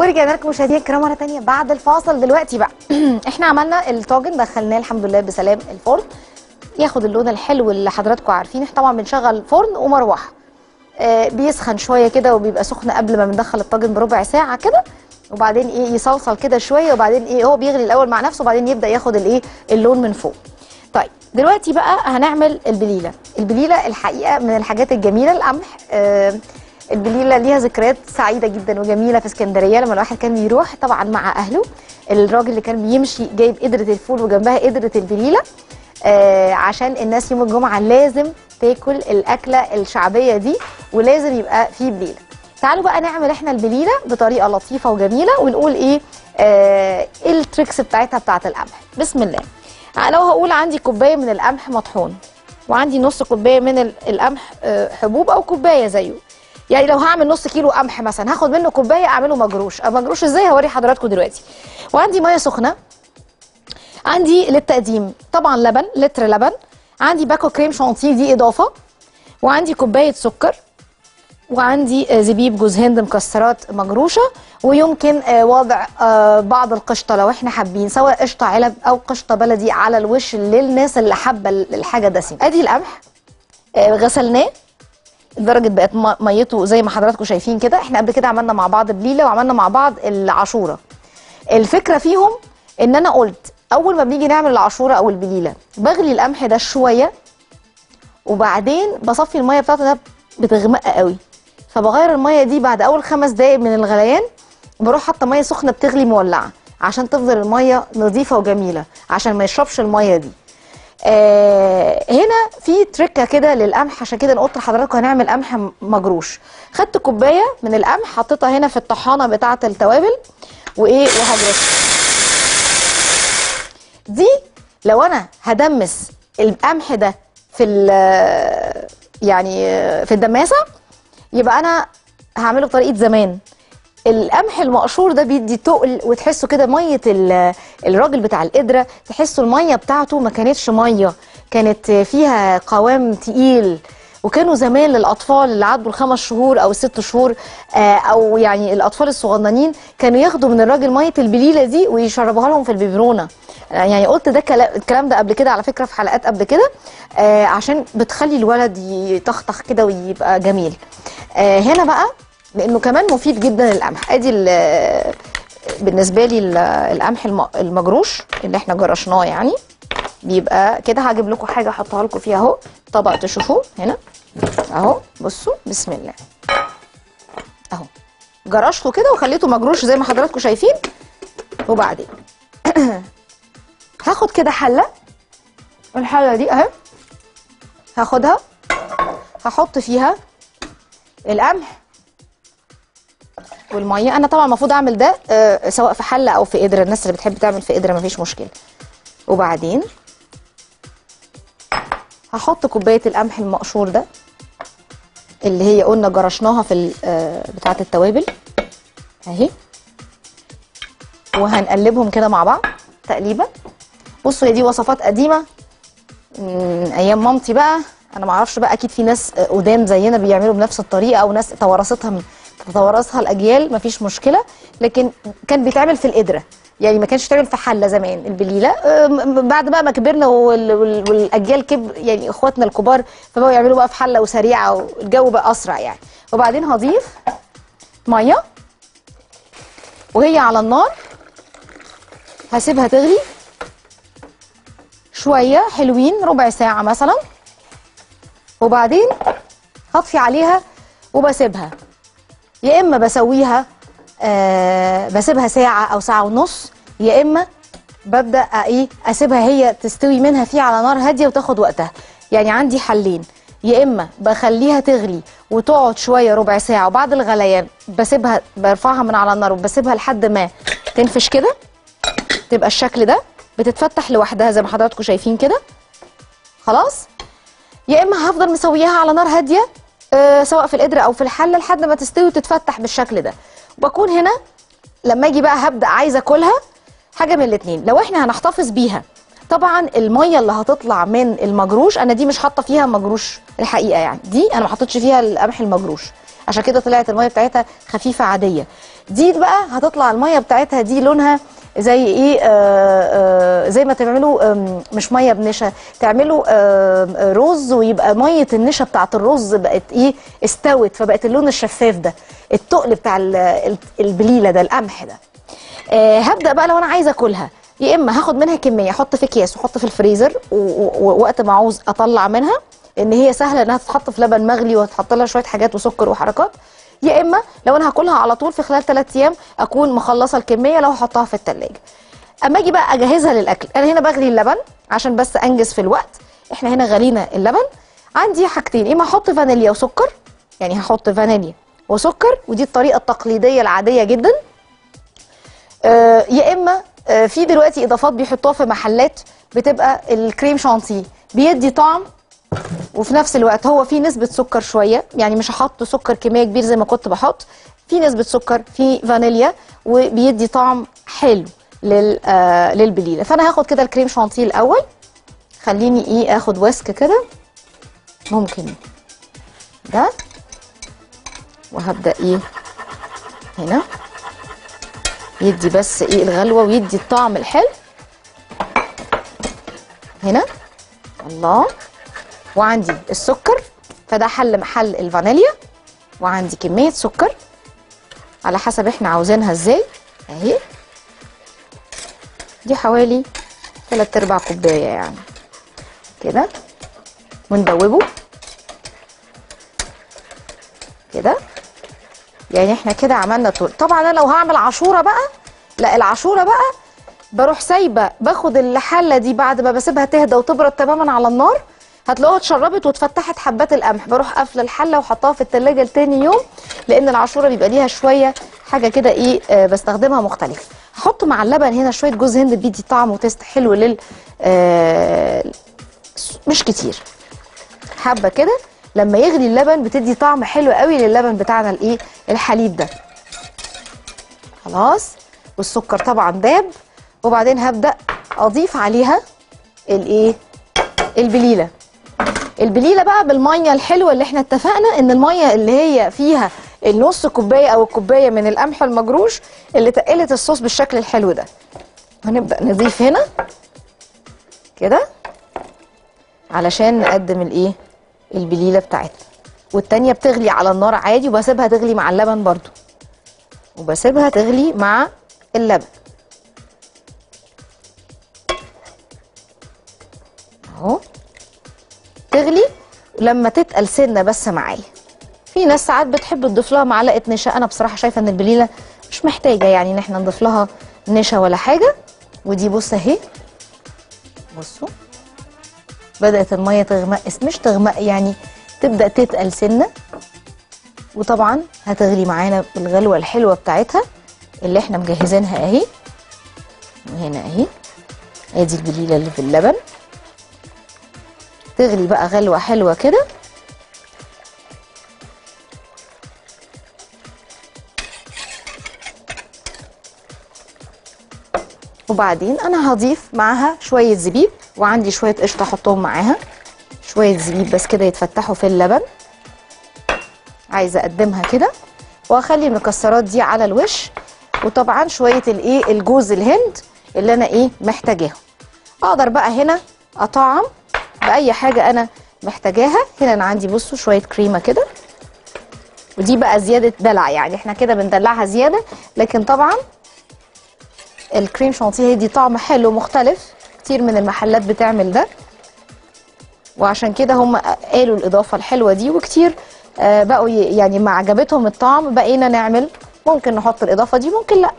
ورجعنا لكم مشاهدينا الكرام مره تانية بعد الفاصل دلوقتي بقى احنا عملنا الطاجن دخلناه الحمد لله بسلام الفرن ياخد اللون الحلو اللي حضراتكم عارفين احنا طبعا بنشغل فرن ومروحه آه بيسخن شويه كده وبيبقى سخن قبل ما بندخل الطاجن بربع ساعه كده وبعدين ايه يصلصل كده شويه وبعدين ايه هو بيغلي الاول مع نفسه وبعدين يبدا ياخد الايه اللون من فوق طيب دلوقتي بقى هنعمل البليله البليله الحقيقه من الحاجات الجميله القمح آه البليله ليها ذكريات سعيده جدا وجميله في اسكندريه لما الواحد كان بيروح طبعا مع اهله الراجل اللي كان بيمشي جايب قدره الفول وجنبها قدره البليله آه عشان الناس يوم الجمعه لازم تاكل الاكله الشعبيه دي ولازم يبقى فيه بليله تعالوا بقى نعمل احنا البليله بطريقه لطيفه وجميله ونقول ايه آه ايه التريكس بتاعتها بتاعت القمح بسم الله لو هقول عندي كوبايه من القمح مطحون وعندي نص كوبايه من ال- القمح آه، حبوب او كوبايه زيه يعني لو هعمل نص كيلو قمح مثلا هاخد منه كوبايه اعمله مجروش أه مجروش ازاي هوري حضراتكم دلوقتي وعندي ميه سخنه عندي للتقديم طبعا لبن لتر لبن عندي باكو كريم شانتيه دي اضافه وعندي كوبايه سكر وعندي آه، زبيب جوز هند مكسرات مجروشه ويمكن آه، وضع آه، بعض القشطه لو احنا حابين سواء قشطه علب او قشطه بلدي على الوش للناس اللي حابه الحاجه دسمه ادي القمح آه، غسلناه درجه بقت م- ميته زي ما حضراتكم شايفين كده احنا قبل كده عملنا مع بعض بليله وعملنا مع بعض العاشوره الفكره فيهم ان انا قلت اول ما بنيجي نعمل العاشوره او البليله بغلي القمح ده شويه وبعدين بصفي الميه بتاعته ده بتغمق قوي فبغير الميه دي بعد اول خمس دقايق من الغليان بروح حاطه ميه سخنه بتغلي مولعه عشان تفضل الميه نظيفه وجميله عشان ما يشربش الميه دي آه هنا في تركه كده للقمح عشان كده انا قلت لحضراتكم هنعمل قمح م- مجروش خدت كوبايه من القمح حطيتها هنا في الطحانه بتاعه التوابل وايه وهجرسها دي لو انا هدمس القمح ده في ال- يعني في الدماسه يبقى انا هعمله بطريقه زمان القمح المقشور ده بيدي تقل وتحسوا كده ميه ال- الراجل بتاع القدره تحسوا الميه بتاعته ما كانتش ميه كانت فيها قوام تقيل وكانوا زمان للاطفال اللي عدوا الخمس شهور او الست شهور آه، او يعني الاطفال الصغننين كانوا ياخدوا من الراجل ميه البليله دي ويشربوها لهم في البيبرونه يعني قلت ده كلا- الكلام ده قبل كده على فكره في حلقات قبل كده آه عشان بتخلي الولد يطخطخ كده ويبقى جميل آه هنا بقى لانه كمان مفيد جدا للقمح ادي ال- بالنسبه لي ال- القمح الم- المجروش اللي احنا جرشناه يعني بيبقى كده هجيب لكم حاجه احطها لكم فيها اهو طبق تشوفوه هنا اهو بصوا بسم الله اهو جرشته كده وخليته مجروش زي ما حضراتكم شايفين وبعدين هاخد كده حله الحله دي اهي هاخدها هحط فيها القمح والميه انا طبعا المفروض اعمل ده آه، سواء في حله او في قدره الناس اللي بتحب تعمل في قدره مفيش مشكله وبعدين هحط كوبايه القمح المقشور ده اللي هي قلنا جرشناها في ال- آه، بتاعه التوابل اهي وهنقلبهم كده مع بعض تقليبه بصوا هي دي وصفات قديمه من ايام مامتي بقى انا ما اعرفش بقى اكيد في ناس آه، قدام زينا بيعملوا بنفس الطريقه او ناس توارثتها من تتوارثها الاجيال مفيش مشكله لكن كان بيتعمل في القدره يعني ما كانش بيتعمل في حله زمان البليله آه، م- م- بعد بقى ما كبرنا وال- وال- والاجيال كب يعني اخواتنا الكبار فبقوا يعملوا بقى في حله وسريعه والجو بقى اسرع يعني وبعدين هضيف ميه وهي على النار هسيبها تغلي شويه حلوين ربع ساعه مثلا وبعدين هطفي عليها وبسيبها يا اما بسويها آه بسيبها ساعه او ساعه ونص يا اما ببدا ايه اسيبها هي تستوي منها فيه على نار هاديه وتاخد وقتها يعني عندي حلين يا اما بخليها تغلي وتقعد شويه ربع ساعه وبعد الغليان بسيبها برفعها من على النار وبسيبها لحد ما تنفش كده تبقى الشكل ده بتتفتح لوحدها زي ما حضراتكم شايفين كده خلاص يا اما هفضل مسوياها على نار هاديه آه سواء في القدره او في الحله لحد ما تستوي وتتفتح بالشكل ده وبكون هنا لما اجي بقى هبدا عايزه اكلها حاجه من الاثنين لو احنا هنحتفظ بيها طبعا الميه اللي هتطلع من المجروش انا دي مش حاطه فيها مجروش الحقيقه يعني دي انا ما حطيتش فيها القمح المجروش عشان كده طلعت الميه بتاعتها خفيفه عاديه دي بقى هتطلع الميه بتاعتها دي لونها زي ايه آه آه زي ما تعملوا آم، مش ميه بنشا تعملوا آم، آه رز ويبقى ميه النشا بتاعت الرز بقت ايه استوت فبقت اللون الشفاف ده التقل بتاع ال- ال- البليله ده القمح ده آه هبدا بقى لو انا عايزه اكلها يا اما هاخد منها كميه احط في اكياس واحط في الفريزر و- و- ووقت ما عاوز اطلع منها ان هي سهله انها تتحط في لبن مغلي وتحط لها شويه حاجات وسكر وحركات يا اما لو انا هاكلها على طول في خلال 3 ايام اكون مخلصه الكميه لو هحطها في التلاجة اما اجي بقى اجهزها للاكل انا هنا بغلي اللبن عشان بس انجز في الوقت احنا هنا غلينا اللبن عندي حاجتين اما احط فانيليا وسكر يعني هحط فانيليا وسكر ودي الطريقه التقليديه العاديه جدا آه، يا اما آه، في دلوقتي اضافات بيحطوها في محلات بتبقى الكريم شانتيه بيدي طعم وفي نفس الوقت هو فيه نسبة سكر شوية يعني مش هحط سكر كمية كبير زي ما كنت بحط في نسبة سكر في فانيليا وبيدي طعم حلو لل آه للبليلة فانا هاخد كده الكريم شانتيه الاول خليني ايه اخد ويسك كده ممكن ده وهبدأ ايه هنا يدي بس ايه الغلوة ويدي الطعم الحلو هنا الله وعندي السكر فده حل محل الفانيليا وعندي كمية سكر على حسب احنا عاوزينها ازاي اهي دي حوالي تلات ارباع كوباية يعني كده وندوبه كده يعني احنا كده عملنا طول طبعا انا لو هعمل عاشوره بقى لا العاشوره بقى بروح سايبه باخد الحله دي بعد ما بسيبها تهدى وتبرد تماما على النار هتلاقوها اتشربت واتفتحت حبات القمح بروح قافله الحله وحطها في التلاجة لتاني يوم لان العاشوره بيبقى ليها شويه حاجه كده ايه آه بستخدمها مختلفه هحط مع اللبن هنا شويه جوز هند بيدي طعم وتيست حلو لل آه مش كتير حبه كده لما يغلي اللبن بتدي طعم حلو قوي للبن بتاعنا الايه الحليب ده خلاص والسكر طبعا داب وبعدين هبدا اضيف عليها الايه البليله البليله بقى بالميه الحلوه اللي احنا اتفقنا ان الميه اللي هي فيها النص كوبايه او الكوبايه من القمح المجروش اللي تقلت الصوص بالشكل الحلو ده هنبدا نضيف هنا كده علشان نقدم الايه البليله بتاعتنا والتانية بتغلي على النار عادي وبسيبها تغلي مع اللبن برضو وبسيبها تغلي مع اللبن اهو تغلي لما تتقل سنه بس معايا في ناس ساعات بتحب تضيف لها معلقه نشا انا بصراحه شايفه ان البليله مش محتاجه يعني ان احنا نضيف لها نشا ولا حاجه ودي بص اهي بصوا بدات الميه تغمق مش تغمق يعني تبدا تتقل سنه وطبعا هتغلي معانا بالغلوه الحلوه بتاعتها اللي احنا مجهزينها اهي وهنا اهي ادي البليله اللي في اللبن تغلي بقى غلوه حلوه كده وبعدين انا هضيف معاها شويه زبيب وعندي شويه قشطه احطهم معاها شويه زبيب بس كده يتفتحوا في اللبن عايزه اقدمها كده واخلي المكسرات دي على الوش وطبعا شويه الايه الجوز الهند اللي انا ايه محتاجاهم اقدر بقى هنا اطعم باي حاجه انا محتاجاها هنا انا عندي بصوا شويه كريمه كده ودي بقى زياده دلع يعني احنا كده بندلعها زياده لكن طبعا الكريم شانتيه هيدي طعم حلو مختلف كتير من المحلات بتعمل ده وعشان كده هم قالوا الاضافه الحلوه دي وكتير آه بقوا ي- يعني ما عجبتهم الطعم بقينا نعمل ممكن نحط الاضافه دي ممكن لا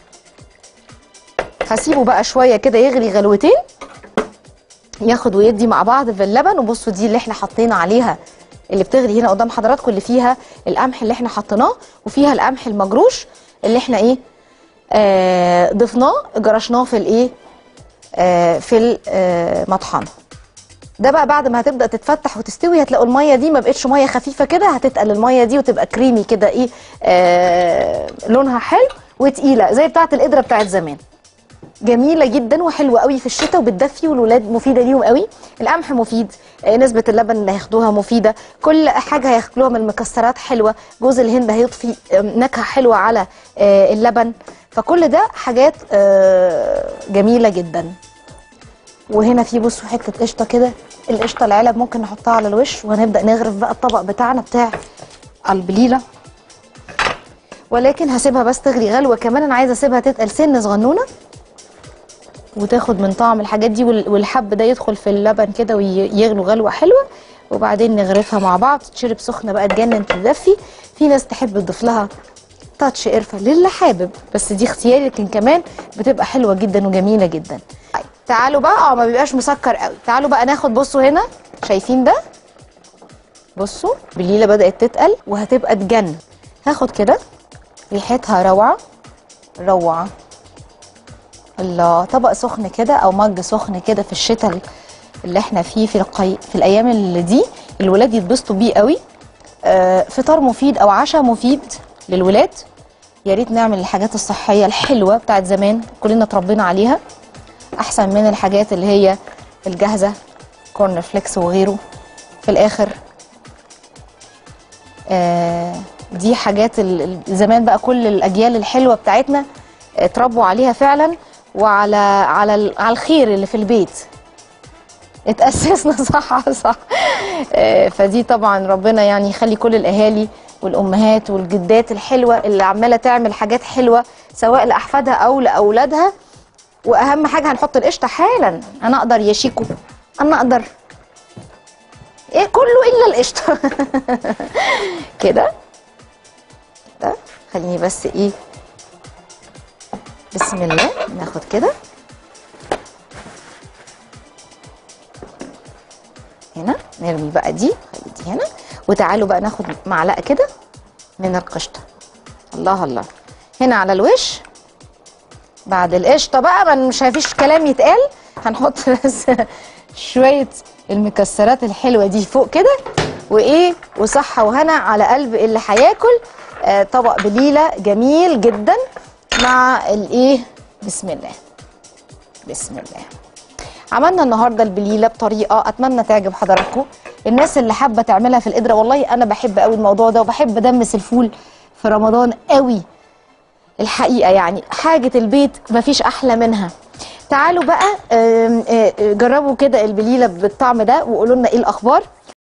هسيبه بقى شويه كده يغلي غلوتين ياخد ويدي مع بعض في اللبن وبصوا دي اللي احنا حطينا عليها اللي بتغلي هنا قدام حضراتكم اللي فيها القمح اللي احنا حطيناه وفيها القمح المجروش اللي احنا ايه آه ضفناه جرشناه في الايه آه في المطحنه ده بقى بعد ما هتبدا تتفتح وتستوي هتلاقوا الميه دي ما بقتش ميه خفيفه كده هتتقل الميه دي وتبقى كريمي كده ايه آه لونها حلو وتقيله زي بتاعه القدره بتاعت زمان جميله جدا وحلوه قوي في الشتاء وبتدفي والولاد مفيده ليهم قوي القمح مفيد آه، نسبه اللبن اللي هياخدوها مفيده كل حاجه هياكلوها من المكسرات حلوه جوز الهند هيضفي آم، نكهه حلوه على آه، اللبن فكل ده حاجات آه، جميله جدا وهنا في بصوا حته قشطه كده القشطه العلب ممكن نحطها على الوش وهنبدا نغرف بقى الطبق بتاعنا بتاع البليله ولكن هسيبها بس تغلي غلوه كمان انا عايزه اسيبها تتقل سن صغنونه وتاخد من طعم الحاجات دي وال- والحب ده يدخل في اللبن كده ويغلو غلوه حلوه وبعدين نغرفها مع بعض تشرب سخنه بقى تجنن تدفي في ناس تحب تضيف لها تاتش قرفه للي حابب بس دي اختياري لكن كمان بتبقى حلوه جدا وجميله جدا طيب تعالوا بقى اه ما بيبقاش مسكر قوي تعالوا بقى ناخد بصوا هنا شايفين ده بصوا بليله بدات تتقل وهتبقى تجنن هاخد كده ريحتها روعه روعه الله طبق سخن كده او مج سخن كده في الشتاء اللي احنا فيه في القي... في الايام اللي دي الولاد يتبسطوا بيه قوي آه فطار مفيد او عشاء مفيد للولاد يا ريت نعمل الحاجات الصحيه الحلوه بتاعت زمان كلنا اتربينا عليها احسن من الحاجات اللي هي الجاهزه كورن فليكس وغيره في الاخر آه دي حاجات ال- ال- زمان بقى كل الاجيال الحلوه بتاعتنا اتربوا عليها فعلا وعلى على ال- على الخير اللي في البيت اتأسسنا صح صح آه، فدي طبعا ربنا يعني يخلي كل الأهالي والأمهات والجدات الحلوة اللي عمالة تعمل حاجات حلوة سواء لأحفادها أو لأولادها وأهم حاجة هنحط القشطة حالا أنا أقدر يا شيكو أنا أقدر إيه كله إلا القشطة كده ده خليني بس إيه بسم الله ناخد كده هنا نرمي بقى دي خلي دي هنا وتعالوا بقى ناخد معلقه كده من القشطه الله الله هنا على الوش بعد القشطه بقى ما مش فيش كلام يتقال هنحط بس شويه المكسرات الحلوه دي فوق كده وايه وصحه وهنا على قلب اللي هياكل آه طبق بليله جميل جدا مع الايه بسم الله بسم الله عملنا النهارده البليله بطريقه اتمنى تعجب حضراتكم الناس اللي حابه تعملها في القدره والله انا بحب قوي الموضوع ده وبحب ادمس الفول في رمضان قوي الحقيقه يعني حاجه البيت مفيش احلى منها تعالوا بقى آم، آه، آه، جربوا كده البليله بالطعم ده وقولوا لنا ايه الاخبار